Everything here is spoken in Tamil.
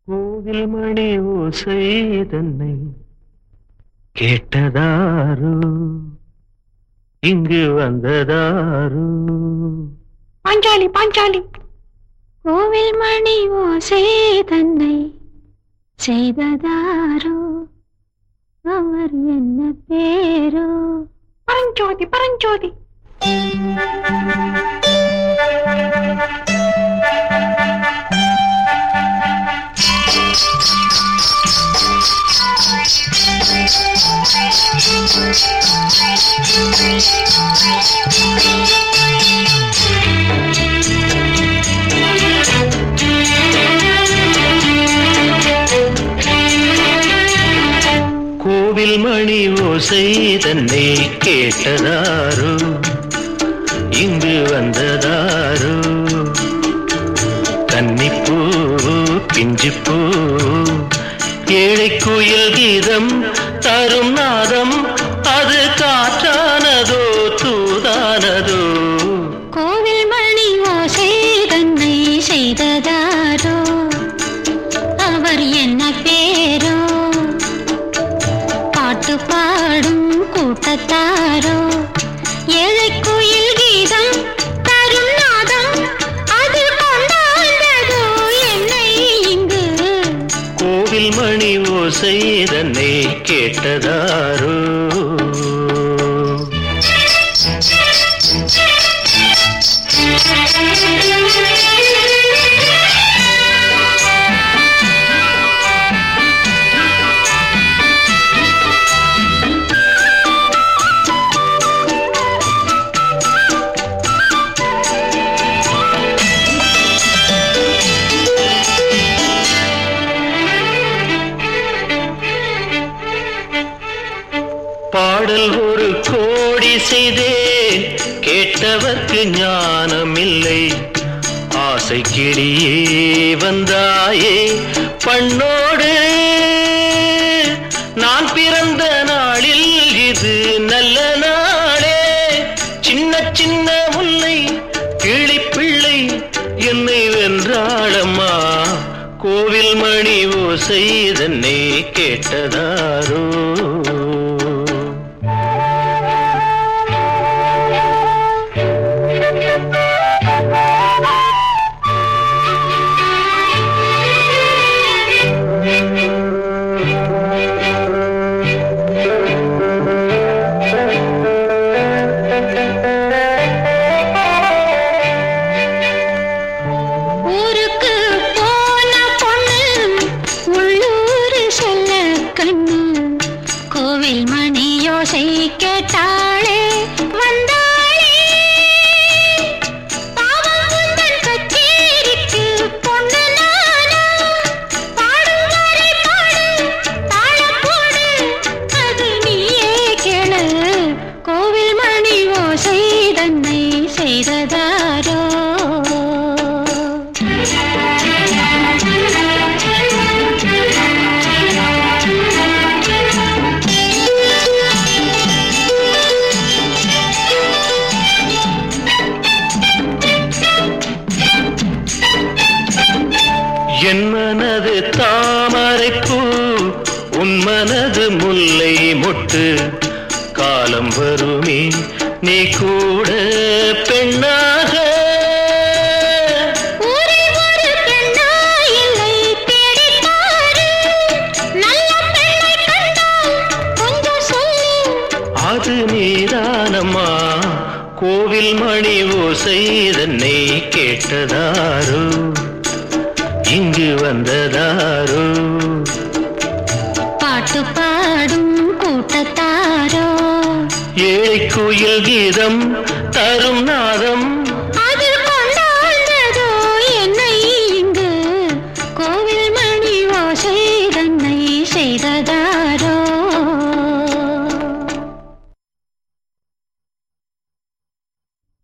கோவில் மணி ஓசை தன்னை கேட்டதாரோ இங்கு வந்ததாரோ பாஞ்சாலி பாஞ்சாலி கோவில் மணி ஓசை தன்னை செய்ததாரோ அவர் என்ன பேரோ பரஞ்சோதி பரஞ்சோதி கோவில் மணி ஓசை தன்னை கேட்டதாரோ இங்கு வந்ததாரோ கன்னிப்பூ பிஞ்சிப்பூ ஏழை குயில் கீதம் தரும் நாதம் அது காற்றானதோ தூதானதோ கோவில் மணி ஓசை தன்னை செய்ததாரோ அவர் என்ன பேரோ பாட்டு பாடும் கூட்டத்தாரோ ஏழை குயில் கீதம் தரும் நாதம் அது கொண்டாண்டதோ என்னை இங்கு கோவில் மணி ஓசை தன்னை கேட்டதாரோ பாடல் ஒரு கோடி செய்தேன் கேட்டவர்க்கு ஞானமில்லை ஆசை கிளியே வந்தாயே பண்ணோடு நான் பிறந்த நாளில் இது நல்ல நாளே சின்ன சின்ன முல்லை கிளிப்பிள்ளை என்னை வென்றாளம்மா கோவில் மணி ஓசை தன்னை கேட்டதாரோ ஊருக்கு போன பொண்ணு உள்ளூர் செல்ல கண்ணு கோவில் மணி யோசை கேட்டாளே வந்தாளே பாவம் உந்தன் கச்சேரிக்கு பொண்ணு நானா பாடும் வரை பாடு தாளம் போடு அது நீயே கேளு கோவில் மணி ஓசை தன்னை செய்ததாரோ என் மனது தாமரைப்பூ உன் மனது முல்லை மொட்டு காலம் வருமே நீ கூட பெண்ணாக ஊரில் ஒரு பெண்ணா இல்லை தேடிப் பாரு. நல்ல பெண்ணை கண்டால் கொஞ்சம் சொல்லு. அது நீதானம்மா கோவில் மணி ஓசை தன்னை கேட்டதாரோ இங்கு வந்ததாரோ பாட்டு பாடும் கூட்டத்தாரோ ஏழை குயில் கீதம் தரும் நாதம்